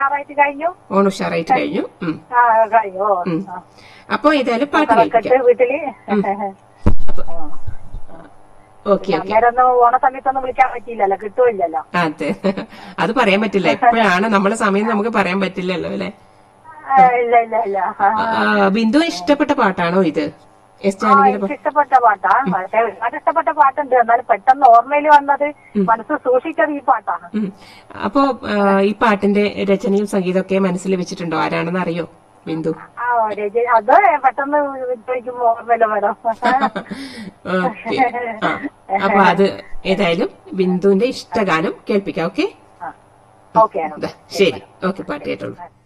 ഞായറാഴ്ച കഴിഞ്ഞു ഓണം ഉഷാറായിട്ട് കഴിഞ്ഞു ഉം. ആ കഴിഞ്ഞു ഓ, ഉം. ആ. അപ്പൊ ഏതായാലും പാട്ട് മക്കളൊക്കെ കേൾപ്പിക്കാം വീട്ടില് ഓക്കെ ഓക്കെ അന്നേരം ഒന്നും ഓണ സമയത്തൊന്നും വിളിക്കാൻ പറ്റിയില്ലല്ലോ കിട്ടുമില്ലല്ലോ അതെ അത് പറയാൻ പറ്റില്ല എപ്പോഴാണ് നമ്മളെ സമയം നമുക്ക് പറയാൻ പറ്റില്ലല്ലോ അല്ലെ ആ, ഇല്ല ഇല്ല ഇല്ല ആ, ബിന്ദു ഇഷ്ടപ്പെട്ട പാട്ടാണോ ഇത് എസ് ആ, ജാനകിയുടെ എനിക്ക് ഇഷ്ടപ്പെട്ട പാട്ടാ പക്ഷെ ഒരുപാട് ഇഷ്ടപ്പെട്ട പാട്ടുണ്ട് എന്നാലും പെട്ടെന്ന് ഓർമ്മയിൽ വന്നത് മനസ്സ് സൂക്ഷിച്ചത് ഈ പാട്ടാണ് ഉം. അപ്പോ ആ, ഈ പാട്ടിന്റെ രചനയും സംഗീതമൊക്കെ മനസ്സിൽ വെച്ചിട്ടുണ്ടോ ആരാണെന്ന് അറിയോ ബിന്ദു ആ രചന അത് പെട്ടെന്ന് ചോദിക്കുമ്പോ ഓർമ്മയില് വരും ഓക്കെ ആ അപ്പൊ അത് ഏതായാലും ബിന്ദുവിന്റെ ഇഷ്ടഗാനം കേൾപ്പിക്കാം ഓക്കെ ഓക്കെ ശരി ഓക്കെ പാട്ട് കേട്ടോളൂ